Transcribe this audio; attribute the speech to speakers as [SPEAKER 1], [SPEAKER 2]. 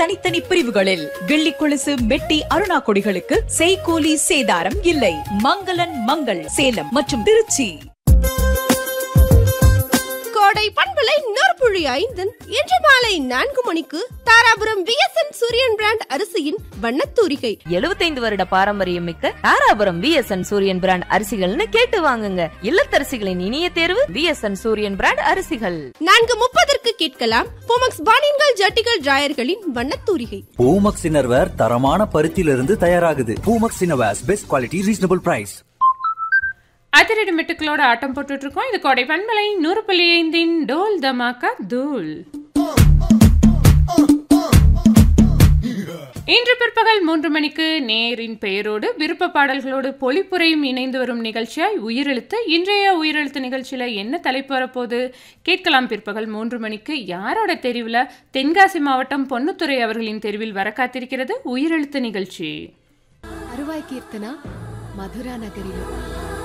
[SPEAKER 1] தனித்தனி பிரிவுகளில் வெள்ளி கொலுசு மெட்டி அருணா கொடிகளுக்கு செய்கூலி சேதாரம் இல்லை மங்களன் மங்கள் சேலம் மற்றும் திருச்சி
[SPEAKER 2] கோடை பண்பலை நொறுப்புழி ஐந்தன் இன்று மாலை நான்கு மணிக்கு தாராபுரம் விஎஸ்என் சூரியன் பிராண்ட் அரிசியின் வண்ணத்தூரிகை
[SPEAKER 3] 75 வருட பாரம்பரியம் மிக்க தாராபுரம் விஎஸ்என் சூரியன் பிராண்ட் அரிசிகள்னு கேட்டு வாங்குங்க இல்லத்தரசிகளின் இனிய தேர்வு விஎஸ்என் சூரியன் பிராண்ட் அரிசிகள்
[SPEAKER 2] நான்கு முப்பதற்கு கேட்கலாம் போமக்ஸ் பானின்கள் ஜட்டிகள் டிராயர்களின் வண்ணத்தூரிகை
[SPEAKER 4] பூமக்ஸ் இன்னர்வேர் தரமான பருத்தியிலிருந்து தயாராகுது Poomex innerwears best quality reasonable price
[SPEAKER 5] அதிரடி மெட்டுக்களோட ஆட்டம் போட்டுட்டு இருக்கோம் இது கோடை பண்பலை நூறு புள்ளி ஐந்தின் டோல் தமாக்கா தூள் இன்று பிற்பகல் மூன்று மணிக்கு நேரின் பெயரோடு விருப்ப பாடல்களோடு பொலிப்புரையும் இணைந்து வரும் நிகழ்ச்சியாய் உயிரெழுத்து இன்றைய உயிரெழுத்து நிகழ்ச்சியில என்ன தலைப்பு வரப்போகுது கேட்கலாம் பிற்பகல் மூன்று மணிக்கு யாரோட தெரிவில் தென்காசி மாவட்டம் பொன்னுத்துறை அவர்களின் தெரிவில் வர காத்திருக்கிறது உயிரெழுத்து நிகழ்ச்சி
[SPEAKER 6] அருவாய் கீர்த்தனா மதுரா நகரிலும்